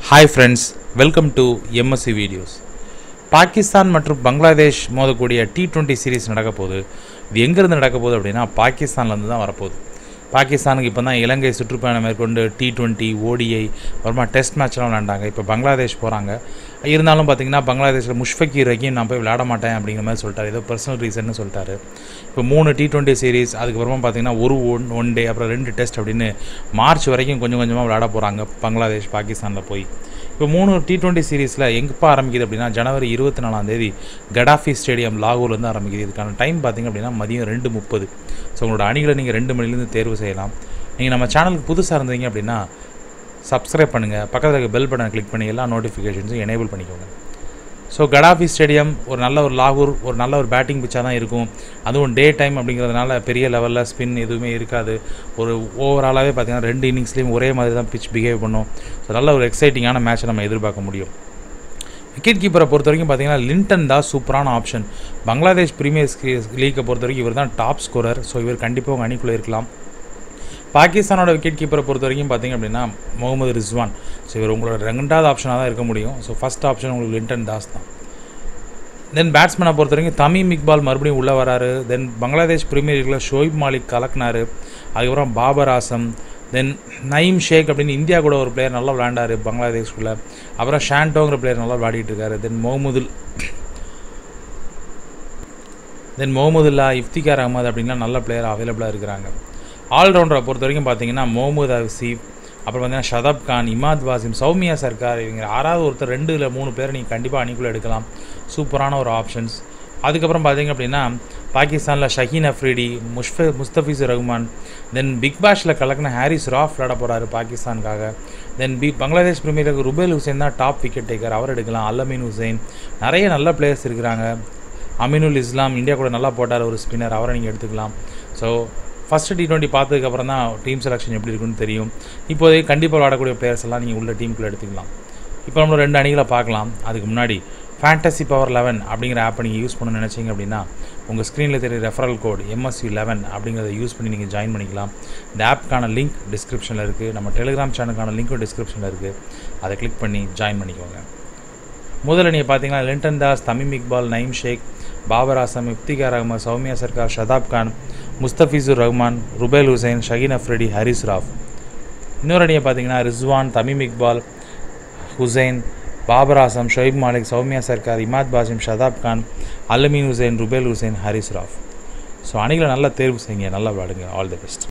hi friends welcome to MSC videos Pakistan மற்றும் பங்களாதேஷ் மோதக்கூடிய T twenty series நடக்க போகுது இது எங்கேருந்து நடக்க போகுது அப்படின்னா பாகிஸ்தான்லேருந்து தான் வரப்போகுது பாகிஸ்தானுக்கு இப்போ தான் இலங்கை சுற்றுப்பயணம் மேற்கொண்டு டி டுவெண்ட்டி ஓடிஐ அப்புறமா டெஸ்ட் மேட்ச்லாம் விளாண்டாங்க இப்போ பங்களாதேஷ் போகிறாங்க இருந்தாலும் பார்த்தீங்கன்னா பங்களாதேஷில் முஷ்ஃபக்கீர் ரஹீம் நான் போய் விளையாட மாட்டேன் அப்படிங்கிற மாதிரி சொல்லிட்டாரு ஏதோ பர்சனல் ரீசன்னு சொல்லிட்டாரு இப்போ மூணு டி டுவெண்ட்டி சீரிஸ் அதுக்கப்புறமா பார்த்தீங்கன்னா ஒரு ஒன் ஒன் டே அப்புறம் ரெண்டு டெஸ்ட் அப்படின்னு மார்ச் வரைக்கும் கொஞ்சம் கொஞ்சமாக விளையாட போகிறாங்க பங்களாதேஷ் பாகிஸ்தானில் போய் இப்போ மூணு டி டுவெண்ட்டி சீரீஸில் எங்கப்போ ஆரம்பிக்குது அப்படின்னா ஜனவரி இருபத்தி நாலாம் தேதி கடாஃபி ஸ்டேடியம் லாகூர்லேருந்து ஆரம்பிக்குது இதுக்கான டைம் பார்த்திங்க அப்படின்னா மதியம் ரெண்டு முப்பது ஸோ உங்களோட அணிகளை நீங்கள் ரெண்டு மணிலேருந்து தேர்வு செய்யலாம் நீங்கள் நம்ம சேனலுக்கு புதுசாக இருந்தீங்க அப்படின்னா சப்ஸ்கிரைப் பண்ணுங்கள் பக்கத்தில் இருக்க பெல் பட்டனை கிளிக் பண்ணி எல்லா நோட்டிஃபிகேஷன்ஸும் எனேபிள் பண்ணிக்கோங்க ஸோ கடாஃபி ஸ்டேடியம் ஒரு நல்ல ஒரு லாகூர் ஒரு நல்ல ஒரு பேட்டிங் பிச்சாக தான் இருக்கும் அதுவும் டே டைம் அப்படிங்கிறதுனால பெரிய லெவலில் ஸ்பின் எதுவுமே இருக்காது ஒரு ஓவராலாகவே பார்த்தீங்கன்னா ரெண்டு இன்னிங்ஸ்லேயும் ஒரே மாதிரி தான் பிச் பிஹேவ் பண்ணும் ஸோ நல்ல ஒரு எக்ஸைட்டிங்கான மேட்சை நம்ம எதிர்பார்க்க முடியும் விக்கெட் கீப்பரை பொறுத்த வரைக்கும் பார்த்தீங்கன்னா லிண்டன் தான் சூப்பரான ஆப்ஷன் பங்களாதேஷ் பிரீமியர் லீக்கை பொறுத்த வரைக்கும் இவர் தான் டாப் ஸ்கோரர் ஸோ இவர் கண்டிப்பாக உங்கள் அணிக்குள்ளே இருக்கலாம் பாகிஸ்தானோட விக்கெட் கீப்பரை பொறுத்த வரைக்கும் பார்த்தீங்க அப்படின்னா முகமது ரிஸ்வான் ஸோ இவர் உங்களோட ரெண்டாவது ஆப்ஷனாக தான் இருக்க முடியும் ஸோ ஃபஸ்ட் ஆப்ஷன் உங்களுக்கு லிண்டன் தாஸ் தான் தென் பேட்ஸ்மேனை பொறுத்த வரைக்கும் தமீம் இக்பால் மறுபடியும் உள்ளே வராரு தென் பங்களாதேஷ் பிரீமியர் லீக்கில் ஷோயிப் மாலிக் கலக்குனார் அதுக்கப்புறம் பாபர் ஆசம் தென் நயீம் ஷேக் அப்படின்னு இந்தியா கூட ஒரு பிளேயர் நல்லா விளையாண்டாரு பங்களாதேஷ்குள்ளே அப்புறம் ஷாண்டோங்கிற பிளேயர் நல்லா விளையாடிட்டு இருக்காரு தென் முகமதுல் தென் முகமதுல்லா இஃப்திகார் அகமது அப்படின்லாம் நல்ல பிளேயர் அவைலபிளாக இருக்கிறாங்க ஆல்ரவுண்டரை பொறுத்த வரைக்கும் பார்த்தீங்கன்னா முகமது ஹசீப் அப்புறம் பார்த்தீங்கன்னா ஷதப் கான் இமாத் வாசிம் சௌமியா சர்க்கார் இவங்க ஆறாவது ஒருத்தர் ரெண்டு இல்லை மூணு பேர் நீங்கள் கண்டிப்பாக அணிக்குள்ளே எடுக்கலாம் சூப்பரான ஒரு ஆப்ஷன்ஸ் அதுக்கப்புறம் பார்த்தீங்க அப்படின்னா பாகிஸ்தானில் ஷஹீன் அஃப்ரிடி முஷ்ஃப முஸ்தபிசு ரஹ்மான் தென் பிக் பாஷில் கலக்கின ஹாரிஸ் ராஃப் விளாட போகிறாரு பாகிஸ்தானுக்காக தென் பி பங்களாதேஷ் பிரீமியருக்கு ருபேல் ஹுசைன் தான் டாப் விக்கெட் டேக்கர் அவர் எடுக்கலாம் அல்லமீன் ஹுசைன் நிறைய நல்ல பிளேயர்ஸ் இருக்கிறாங்க அமினுல் இஸ்லாம் இந்தியா கூட நல்லா போட்டார் ஒரு ஸ்பின்னர் அவரை நீங்கள் எடுத்துக்கலாம் ஸோ ஃபஸ்ட்டு டி டுவெண்ட்டி பார்த்ததுக்கப்புறம் தான் டீம் செலெக்ஷன் எப்படி இருக்குன்னு தெரியும் இப்போதைக்கு கண்டிப்பாக விளாடக்கூடிய பிளேயர்ஸ் எல்லாம் நீங்கள் உள்ள டீமுக்குள்ளே எடுத்துக்கலாம் இப்போ நம்ம ரெண்டு அணிகளை பார்க்கலாம் அதுக்கு முன்னாடி ஃபேண்டசி பவர் லெவன் அப்படிங்கிற ஆப்பை நீங்கள் யூஸ் பண்ண நினச்சிங்க அப்படின்னா உங்கள் ஸ்க்ரீனில் தெரிய ரெஃபரல் கோட் எம்எஸ்சி லெவன் அப்படிங்கிறத யூஸ் பண்ணி நீங்கள் ஜாயின் பண்ணிக்கலாம் இந்த ஆப்புக்கான லிங்க் டிஸ்கிரிப்ஷனில் இருக்குது நம்ம டெலிகிராம் சேனலுக்கான லிங்க்கும் டிஸ்கிரிப்ஷனில் இருக்குது அதை கிளிக் பண்ணி ஜாயின் பண்ணிக்கோங்க முதல்ல நீங்கள் பார்த்தீங்கன்னா லிண்டன் தாஸ் தமீம் இக்பால் நயீம் ஷேக் பாபர் ஆசம் இப்திகார் அகமது சௌமியா சர்க்கார் ஷதாப் கான் முஸ்தபிசுர் ரஹ்மான் ருபேல் ஹுசைன் ஷஹீன் அஃப்ரெடி ஹரிஸ் ராஃப் இன்னொரு அணியை பார்த்தீங்கன்னா ரிஸ்வான் தமீம் இக்பால் ஹுசைன் பாபர் ஆசம் ஷொய்ப் மாலிக் சௌமியா சர்க்கார் இமாத் பாசிம் ஷதாப் கான் அல்லமீன் ஹுசைன் ருபேல் ஹுசைன் ஹரிஸ் ராஃப் ஸோ அணிகளை நல்லா தேர்வு செய்யுங்க நல்லா விளாடுங்க ஆல் தி பெஸ்ட்